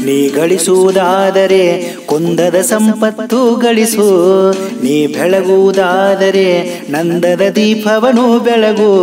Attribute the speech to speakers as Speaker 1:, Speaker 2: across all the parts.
Speaker 1: ನೀ ಗಳಿಸುವುದಾದರೆ ಕುಂದದ ಸಂಪತ್ತು ಗಳಿಸು ನೀ ಬೆಳಗುವುದಾದರೆ ನಂದದ ದೀಪವನು ಬೆಳಗು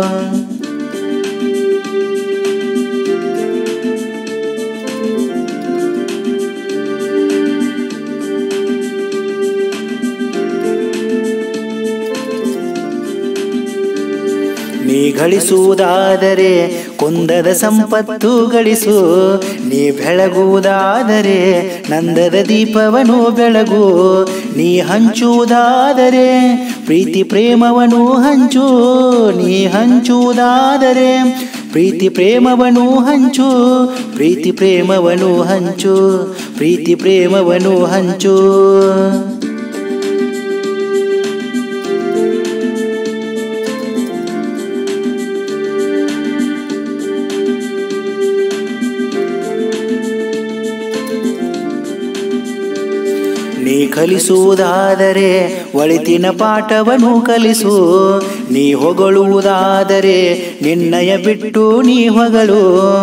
Speaker 1: ನೀ ಗಳಿಸುವುದಾದರೆ ಕುಂದದ ಸಂಪತ್ತು ಗಳಿಸು ನೀ ಬೆಳಗುವುದಾದರೆ ನಂದದ ದೀಪವನು ಬೆಳಗು ನೀ ಹಂಚುವುದಾದರೆ ಪ್ರೀತಿ ಪ್ರೇಮವನು ಹಂಚು ನೀ ಹಂಚುವುದಾದರೆ ಪ್ರೀತಿ ಪ್ರೇಮವನು ಹಂಚು ಪ್ರೀತಿ ಪ್ರೇಮವನು ಹಂಚು ಪ್ರೀತಿ ಪ್ರೇಮವನು ಹಂಚು ನೀ ಕಲಿಸುವುದಾದರೆ ಒಳಿತಿನ ಪಾಠವನ್ನು ಕಲಿಸು ನೀ ಹೊಗಳುವುದಾದರೆ ನಿನ್ನಯ ಬಿಟ್ಟು ನೀ ಹೊಗಳು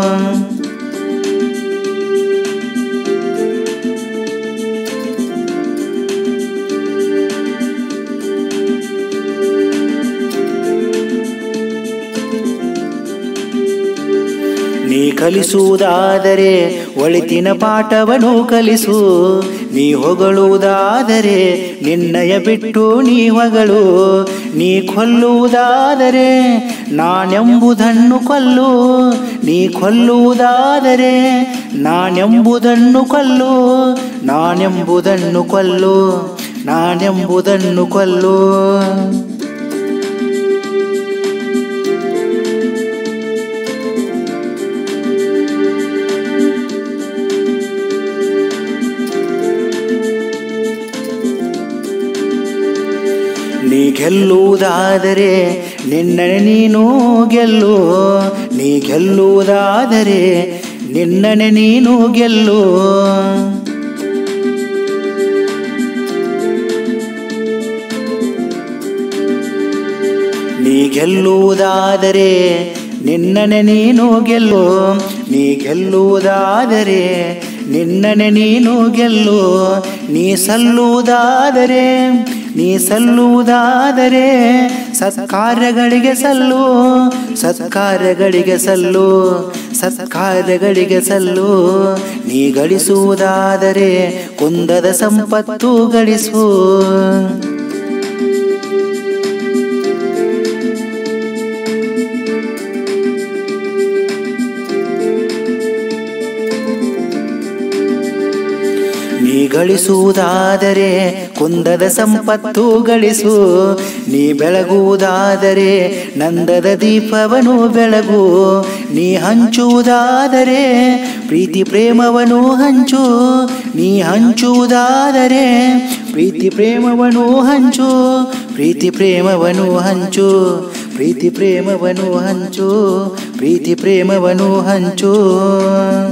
Speaker 1: ನೀ ಕಲಿಸುವುದಾದರೆ ಒಳಿತಿನ ಪಾಠವನ್ನು ಕಲಿಸು ನೀ ಹೊಗಳುವುದಾದರೆ ನಿನ್ನಯ ಬಿಟ್ಟು ನೀ ಹೊಗಳು ನೀ ಕೊಲ್ಲುವುದಾದರೆ ನಾನೆಂಬುದನ್ನು ಕೊಲ್ಲು ನೀ ಕೊಲ್ಲುವುದಾದರೆ ನಾನೆಂಬುದನ್ನು ಕೊಲ್ಲು ನಾನೆಂಬುದನ್ನು ಕೊಲ್ಲು ನಾನೆಂಬುದನ್ನು ಕೊಲ್ಲು ನೀ ಗೆಲ್ಲುವುದಾದರೆ ನಿನ್ನನೆ ನೀನು ಗೆಲ್ಲು ನೀ ಗೆಲ್ಲುವುದಾದರೆ ನಿನ್ನನೆ ನೀನು ಗೆಲ್ಲು ನೀ ಗೆಲ್ಲುವುದಾದರೆ ನಿನ್ನನೆ ನೀನು ಗೆಲ್ಲು ನೀ ಗೆಲ್ಲುವುದಾದರೆ ನಿನ್ನನೆ ನೀನು ಗೆಲ್ಲು ನೀ ಸಲ್ಲುವುದಾದರೆ ನೀ ಸಲ್ಲುವುದಾದರೆ ಸತ್ಕಾರ್ಯಗಳಿಗೆ ಸಲ್ಲು ಸತ್ಕಾರ್ಯಗಳಿಗೆ ಸಲ್ಲು ಸತ್ಕಾರ್ಯಗಳಿಗೆ ಸಲ್ಲು ನೀ ಗಳಿಸುವುದಾದರೆ ಕುಂದದ ಸಂಪತ್ತು ಗಳಿಸು ನೀ ಗಳಿಸುವುದಾದರೆ ಕುಂದದ ಸಂಪತ್ತು ಗಳಿಸು ನೀ ಬೆಳಗುವುದಾದರೆ ನಂದದ ದೀಪವನು ಬೆಳಗು ನೀ ಹಂಚುವುದಾದರೆ ಪ್ರೀತಿ ಪ್ರೇಮವನು ಹಂಚು ನೀ ಹಂಚುವುದಾದರೆ ಪ್ರೀತಿ ಪ್ರೇಮವನು ಹಂಚು ಪ್ರೀತಿ ಪ್ರೇಮವನು ಹಂಚು ಪ್ರೀತಿ ಪ್ರೇಮವನು ಹಂಚು ಪ್ರೀತಿ ಪ್ರೇಮವನು ಹಂಚು